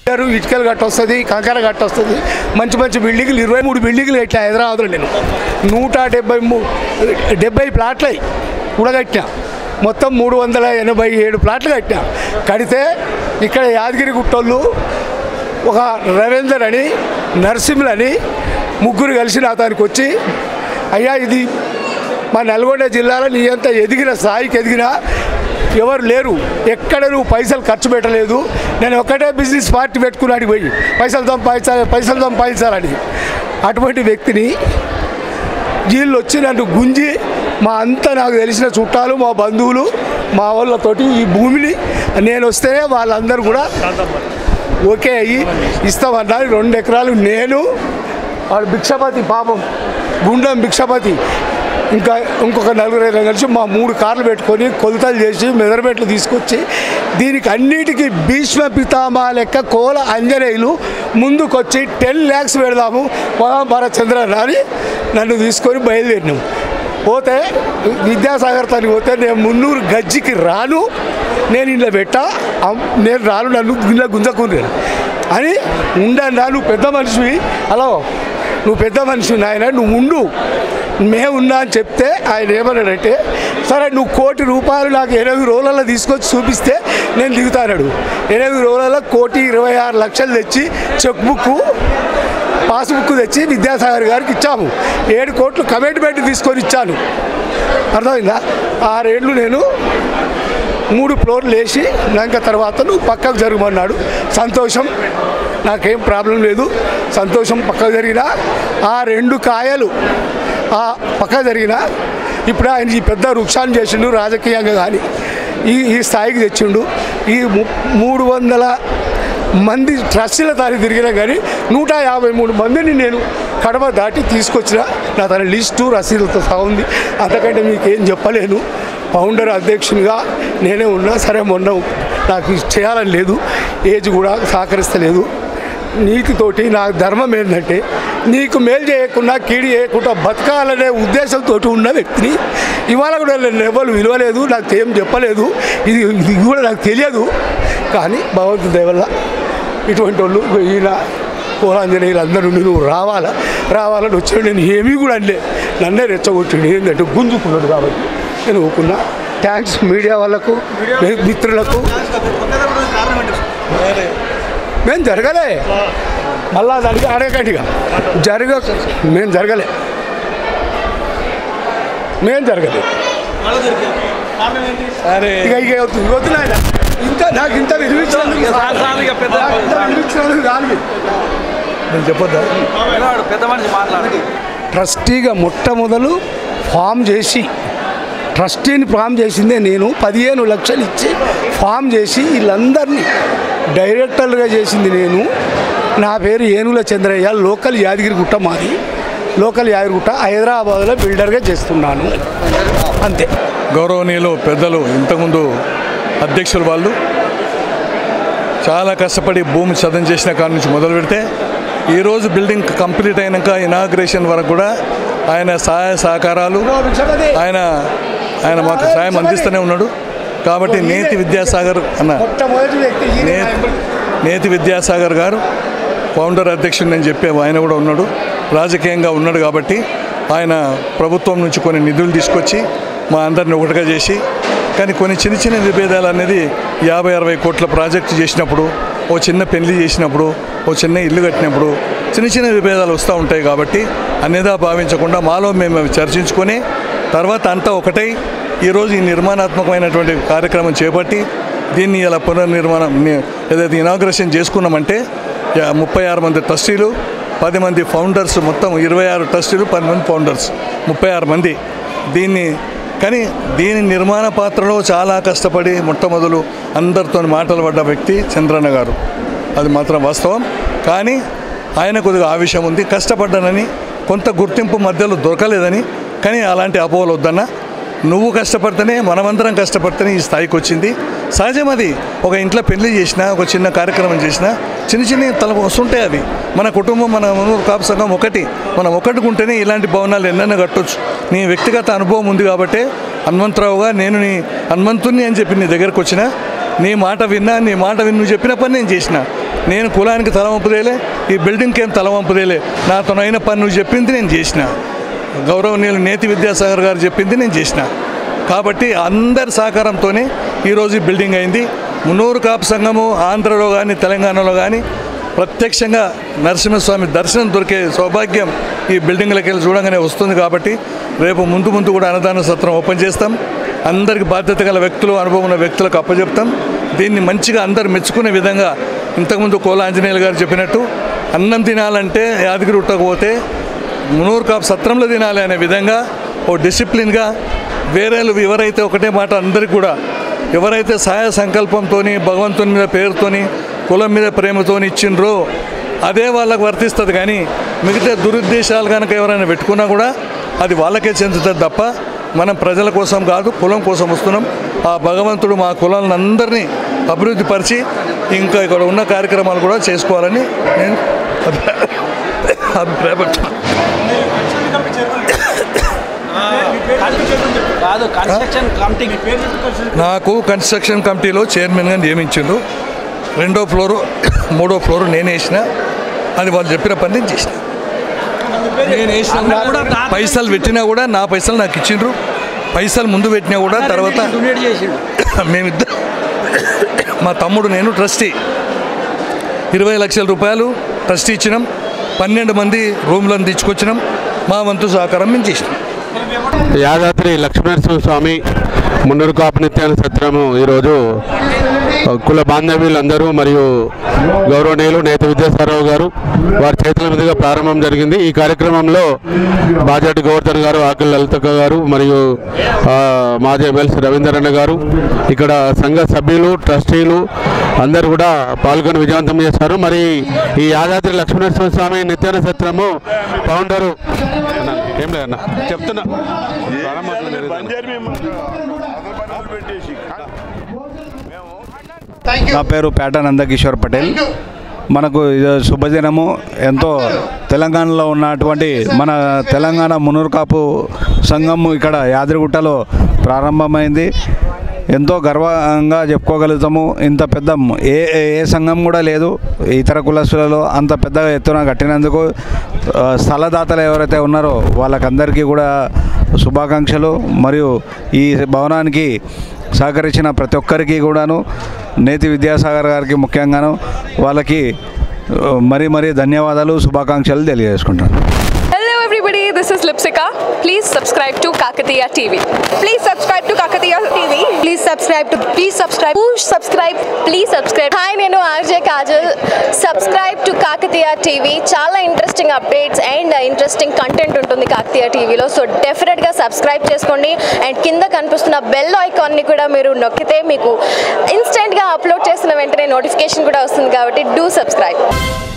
ఇద్దరు ఇటుకలు గట్ట వస్తుంది కంకర గట్ట వస్తుంది మంచి మంచి బిల్డింగ్లు ఇరవై మూడు బిల్డింగ్లు కట్టా హైదరాబాద్లో నేను నూట డెబ్బై మూ డెబ్బై ప్లాట్లు అయి కూడగట్టినా మొత్తం మూడు వందల ఎనభై ఏడు ప్లాట్లు కట్టినా కడితే ఇక్కడ యాదగిరి గుట్టోళ్ళు ఒక రవీందర్ అని నరసింహులు అని ముగ్గురు కలిసి నా దానికి వచ్చి అయ్యా ఇది మా నల్గొండ జిల్లాలో నీ అంత ఎదిగిన స్థాయికి ఎదిగినా ఎవరు లేరు ఎక్కడ నువ్వు పైసలు ఖర్చు పెట్టలేదు నేను ఒక్కటే బిజినెస్ పార్టీ పెట్టుకున్నాడు పోయి పైసలు సంపాదించాలి పైసలు సంపాదించాలని అటువంటి వ్యక్తిని వీళ్ళు వచ్చి నన్ను గుంజి మా అంతా నాకు తెలిసిన చుట్టాలు మా బంధువులు మా వాళ్ళతోటి ఈ భూమిని నేను వస్తేనే వాళ్ళందరూ కూడా ఓకే అయ్యి ఇస్తామన్నారు రెండు ఎకరాలు నేను వాడు భిక్షపతి పాపం గుండం భిక్షపతి ఇంకా ఇంకొక నలుగురు ఐదుగురు కలిసి మా మూడు కార్లు పెట్టుకొని కొలతలు చేసి మెజర్మెంట్లు తీసుకొచ్చి దీనికి అన్నిటికీ భీష్మ పితామా లెక్క కోల అంజనేయులు ముందుకొచ్చి టెన్ ల్యాక్స్ పెడదాము భారత చంద్రన్న అని నన్ను తీసుకొని బయలుదేరినాం పోతే విద్యాసాగర్ తనకి పోతే నేను మున్నూరు గజ్జికి రాను నేను ఇంట్లో పెట్టా అమ్- నేను రాను నన్ను ఇంట్లో గుంజకున్నాను అని ఉండన్నా నువ్వు పెద్ద మనిషివి హలో నువ్వు పెద్ద మనిషి నాయన నువ్వు ఉండు మేమున్నా అని చెప్తే ఆయన ఏమన్నాడంటే సరే నువ్వు కోటి రూపాయలు నాకు ఎనిమిది రోజులలో తీసుకొచ్చి చూపిస్తే నేను దిగుతాడు ఎనిమిది రోజులలో కోటి ఇరవై ఆరు లక్షలు తెచ్చి చెక్ బుక్ పాస్బుక్ తెచ్చి విద్యాసాగర్ గారికి ఇచ్చాము ఏడు కోట్లు కమిట్మెంట్ తీసుకొని ఇచ్చాను అర్థమైందా ఆరేళ్ళు నేను మూడు ఫ్లోర్లు వేసి నాక తర్వాత నువ్వు పక్కకు జరగమన్నాడు సంతోషం నాకేం ప్రాబ్లం లేదు సంతోషం పక్కకు జరిగినా ఆ రెండు కాయలు ఆ పక్కకు జరిగినా ఇప్పుడు ఆయన ఈ పెద్ద వృక్షాన్ని చేసిండు రాజకీయంగా కానీ ఈ ఈ స్థాయికి తెచ్చిండు ఈ ము- మూడు వందల మంది ట్రస్టుల దారి తిరిగినా కానీ నూట యాభై మూడు మందిని నేను కడప దాటి తీసుకొచ్చిన నా తన లిస్టు రసీదులతో సహా ఉంది అంతకంటే మీకు ఏం చెప్పలేను ఫౌండర్ అధ్యక్షునిగా నేనే ఉన్నా సరే మొన్న నాకు ఇది చేయాలని లేదు ఏజ్ కూడా సహకరిస్తలేదు నీతితోటి నా ధర్మం ఏంటంటే నీకు మేలు చేయకుండా కీడి చేయకుండా బతకాలనే ఉద్దేశంతో ఉన్న వ్యక్తిని ఇవాళ కూడా నేను ఎవరు విలువలేదు నాకు ఏం చెప్పలేదు ఇది ఇది కూడా నాకు తెలియదు కానీ భగవంతుడి దయ వల్ల ఇటువంటి వాళ్ళు ఈయన కోలాంజనేయులు అందరూ నువ్వు రావాలా రావాలని వచ్చాడు నేను ఏమీ కూడా అనలే నన్నే రెచ్చగొట్టిండు ఏంటంటే గుంజుకున్నాడు కాబట్టి నేను ఊకున్నా థ్యాంక్స్ మీడియా వాళ్ళకు మీ- మిత్రులకు మేము జరగలే మళ్ళా దానికి అడగటిగా జరగ మేము జరగలే మేము జరగలే అరే ఇక ఇక వద్దు వద్దు నాయన ఇంత నాకు ఇంత విలువించినందుకు సార్, సార్, ఇక పెద్ద- నాకు ఇంత విలువించినందుకు రాను నేను చెప్పొద్దా పిల్లవాడు పెద్ద మనిషి మాట్లాడు ట్రస్టీగా మొట్టమొదలు ఫామ్ చేసి ట్రస్టీని ఫామ్ చేసిందే నేను పదిహేను లక్షలు ఇచ్చి ఫామ్ చేసి వీళ్ళందరినీ డైరెక్టర్లుగా చేసింది నేను నా పేరు ఏనుగుల చంద్రయ్య లోకల్ యాదగిరిగుట్ట మాది లోకల్ యాదగిరిగుట్ట హైదరాబాద్లో బిల్డర్గా చేస్తున్నాను అంతే గౌరవనీయులు పెద్దలు ఇంతకుముందు అధ్యక్షులు వాళ్ళు చాలా కష్టపడి భూమి చదును చేసిన కాడి నుంచి మొదలు పెడితే ఈరోజు బిల్డింగ్ కంప్లీట్ అయినాక ఇనాగ్రేషన్ వరకు కూడా ఆయన సహాయ సహకారాలు ఆయన ఆయన మాకు సాయం అందిస్తూనే ఉన్నాడు కాబట్టి నేతి విద్యాసాగర్ అన్న మొట్టమొదటి వ్యక్తి ఈయన నే నేతి విద్యాసాగర్ గారు ఫౌండర్ అధ్యక్షుడు నేను చెప్పే ఆయన కూడా ఉన్నాడు రాజకీయంగా ఉన్నాడు కాబట్టి ఆయన ప్రభుత్వం నుంచి కొన్ని నిధులు తీసుకొచ్చి మా అందరిని ఒకటిగా చేసి కానీ కొన్ని చిన్న చిన్న విభేదాలు అనేది యాభై అరవై కోట్ల ప్రాజెక్టు చేసినప్పుడు ఓ చిన్న పెళ్లి చేసినప్పుడు ఓ చిన్న ఇల్లు కట్టినప్పుడు చిన్న చిన్న విభేదాలు వస్తూ ఉంటాయి కాబట్టి అన్నిదా భావించకుండా మాలో మేము అవి చర్చించుకొని తర్వాత అంతా ఒకటై ఈరోజు ఈ నిర్మాణాత్మకమైనటువంటి కార్యక్రమం చేపట్టి దీన్ని ఇలా పునర్నిర్మాణం ని- ఏదైతే ఇనాగ్రేషన్ చేసుకున్నామంటే యా- ముప్పై ఆరు మంది ట్రస్టీలు పది మంది ఫౌండర్స్ మొత్తం ఇరవై ఆరు ట్రస్టీలు పది మంది ఫౌండర్స్ ముప్పై ఆరు మంది దీన్ని కానీ దీని నిర్మాణ పాత్రలో చాలా కష్టపడి మొట్టమొదలు అందరితో మాటలు పడ్డ వ్యక్తి చంద్రన్న గారు అది మాత్రం వాస్తవం కానీ ఆయన కొద్దిగా ఆవేశం ఉంది కష్టపడ్డానని కొంత గుర్తింపు మధ్యలో దొరకలేదని కానీ అలాంటి అపోహలు వద్దన్నా నువ్వు కష్టపడితేనే మనమందరం కష్టపడితేనే ఈ స్థాయికి వచ్చింది సహజం అది ఒక ఇంట్లో పెళ్లి చేసినా ఒక చిన్న కార్యక్రమం చేసినా చిన్న చిన్న తల వస్తుంటాయి అది మన కుటుంబం మన మనూరు కాపు సంఘం ఒకటి మనం ఒకటికుంటేనే ఇలాంటి భవనాలు ఎన్నైనా కట్టొచ్చు నీ వ్యక్తిగత అనుభవం ఉంది కాబట్టి హనుమంతరావుగా నేను నీ హనుమంతుని అని చెప్పి నీ దగ్గరకు వచ్చిన నీ మాట విన్నా నీ మాట విని నువ్వు చెప్పిన పని నేను చేసిన నేను కులానికి తలవంపుదేలే ఈ బిల్డింగ్కి ఏం తలవంపుదేలే నాతోనైన పని నువ్వు చెప్పింది నేను చేసిన గౌరవనీయులు నేతి విద్యాసాగర్ గారు చెప్పింది నేను చేసిన కాబట్టి అందరి సహకారంతోనే ఈరోజు ఈ బిల్డింగ్ అయింది మున్నూరు కాపు సంఘము ఆంధ్రలో కానీ తెలంగాణలో కానీ ప్రత్యక్షంగా నరసింహస్వామి దర్శనం దొరికే సౌభాగ్యం ఈ బిల్డింగ్లకి వెళ్ళి చూడంగానే వస్తుంది కాబట్టి రేపు ముందు ముందు కూడా అన్నదాన సత్రం ఓపెన్ చేస్తాం అందరికి బాధ్యత గల వ్యక్తులు అనుభవం ఉన్న వ్యక్తులకు అప్పచెప్తాం దీన్ని మంచిగా అందరు మెచ్చుకునే విధంగా ఇంతకుముందు కోల ఆంజనేయులు గారు చెప్పినట్టు అన్నం తినాలంటే యాదగిరి ఉట్టకపోతే మునూరు కాపు సత్రంలో తినాలి అనే విధంగా ఓ డిసిప్లిన్గా వేరే ఎవరైతే ఒకటే మాట అందరికి కూడా ఎవరైతే సహాయ సంకల్పంతో భగవంతుని మీద పేరుతోని కులం మీద ప్రేమతోని ఇచ్చిండ్రో అదే వాళ్ళకు వర్తిస్తుంది కానీ మిగతా దురుద్దేశాలు కనుక ఎవరైనా పెట్టుకున్నా కూడా అది వాళ్ళకే చెందుతుంది తప్ప మనం ప్రజల కోసం కాదు కులం కోసం వస్తున్నాం ఆ భగవంతుడు మా కులాలను అందరినీ అభివృద్ధి పరిచి ఇంకా ఇక్కడ ఉన్న కార్యక్రమాలు కూడా చేసుకోవాలని నేను అభిప్రాయ- అభిప్రాయపడుతున్నాను కాదు కన్స్ట్రక్షన్ కమిటీ నాకు కన్స్ట్రక్షన్ కమిటీలో చైర్మన్గా నియమించిండ్రు రెండో ఫ్లోరు మూడో ఫ్లోరు నేను వేసిన అది వాళ్ళు చెప్పిన పని నేను చేసిన నేను వేసిన కూడా దాత- పైసలు పెట్టినా కూడా నా పైసలు నాకు ఇచ్చిండ్రు పైసలు ముందు పెట్టినా కూడా తర్వాత డొనేట్ చేసిండు మేమిద్దరు మా తమ్ముడు నేను ట్రస్టీ ఇరవై లక్షల రూపాయలు ట్రస్టీ ఇచ్చినాం పన్నెండు మంది రూమ్లను తెచ్చుకొచ్చినాం మా వంతు సహకారం మేము చేసినాం యాదాద్రి లక్ష్మీనరసింహ స్వామి మున్నూరు కాపు నిత్యాన సత్రము ఈరోజు కుల బాంధవ్యులందరూ మరియు గౌరవనీయులు నేత విద్యాసారావు గారు వారి చేతుల మీదుగా ప్రారంభం జరిగింది ఈ కార్యక్రమంలో బాజాటి గోవర్ధన్ గారు ఆకుల లలితక్క గారు మరియు ఆ, మాజీ ఎమ్మెల్సీ రవీందరన్న గారు ఇక్కడ సంఘ సభ్యులు ట్రస్టీలు అందరూ కూడా పాల్గొని విజయవంతం చేశారు మరి ఈ యాదాద్రి లక్ష్మీనరసింహ స్వామి నిత్యాన సత్రము ఫౌండరు అన్న, ఏం లేదన్న చెప్తున్నా ప్రారంభోత్సవం జరుగుతుంది. నా పేరు పేట నందకిషోర్ పటేల్ మనకు ఇది శుభదినము ఎంతో తెలంగాణలో ఉన్నటువంటి మన తెలంగాణ మునూరు కాపు సంఘం ఇక్కడ యాదగిరిగుట్టలో ప్రారంభమైంది ఎంతో గర్వంగా చెప్పుకోగలుగుతాము ఇంత పెద్ద ఏ ఏ ఏ సంఘం కూడా లేదు ఇతర కులస్తులలో అంత పెద్ద ఎత్తున కట్టినందుకు ఆ, స్థలదాతలు ఎవరైతే ఉన్నారో వాళ్ళకందరికీ కూడా శుభాకాంక్షలు మరియు ఈ భవనానికి సహకరించిన ప్రతి ఒక్కరికి కూడాను నేతి విద్యాసాగర్ గారికి ముఖ్యంగాను వాళ్ళకి ఆ, మరీ మరీ ధన్యవాదాలు శుభాకాంక్షలు తెలియజేసుకుంటాను Hello everybody, this is Lipsika. Please subscribe to Kakatiya TV. Please subscribe to Kakatiya TV. Please subscribe to please subscribe. Push subscribe. Please subscribe. Hi నేను RJ Kajal subscribe to Kakatiya TV చాలా interesting updates and interesting content ఉంటుంది కాకతీయ టీవీలో so డెఫినెట్గా subscribe చేసుకోండి and కింద కనిపిస్తున్న bell ఐకాన్ని కూడా మీరు నొక్కితే మీకు ఇన్స్టెంట్గా అప్లోడ్ చేసిన వెంటనే నోటిఫికేషన్ కూడా వస్తుంది కాబట్టి డూ సబ్స్క్రైబ్